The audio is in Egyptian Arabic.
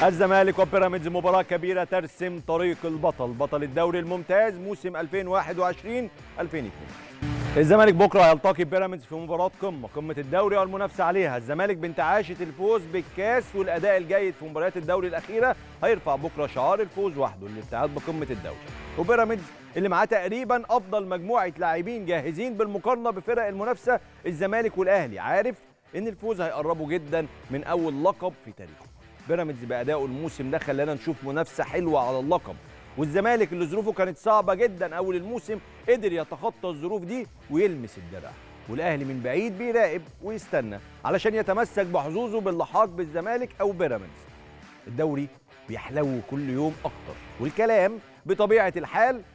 الزمالك وبيراميدز مباراة كبيرة ترسم طريق البطل بطل الدوري الممتاز موسم 2021 2002 الزمالك بكره هيلتقي بيراميدز في مباراة قمة قمة الدوري والمنافسة عليها الزمالك بانتعاشة الفوز بالكاس والأداء الجيد في مباريات الدوري الأخيرة هيرفع بكره شعار الفوز وحده للابتعاد بقمة الدوري وبيراميدز اللي معاه تقريبا أفضل مجموعة لاعبين جاهزين بالمقارنة بفرق المنافسة الزمالك والأهلي عارف إن الفوز هيقربه جدا من أول لقب في تاريخه بيراميدز بأدائه الموسم ده خلانا نشوف منافسة حلوة على اللقب والزمالك اللي ظروفه كانت صعبة جدا أول الموسم قدر يتخطى الظروف دي ويلمس الدرع والأهلي من بعيد بيراقب ويستنى علشان يتمسك بحظوظه باللحاق بالزمالك أو بيراميدز الدوري بيحلو كل يوم أكتر والكلام بطبيعة الحال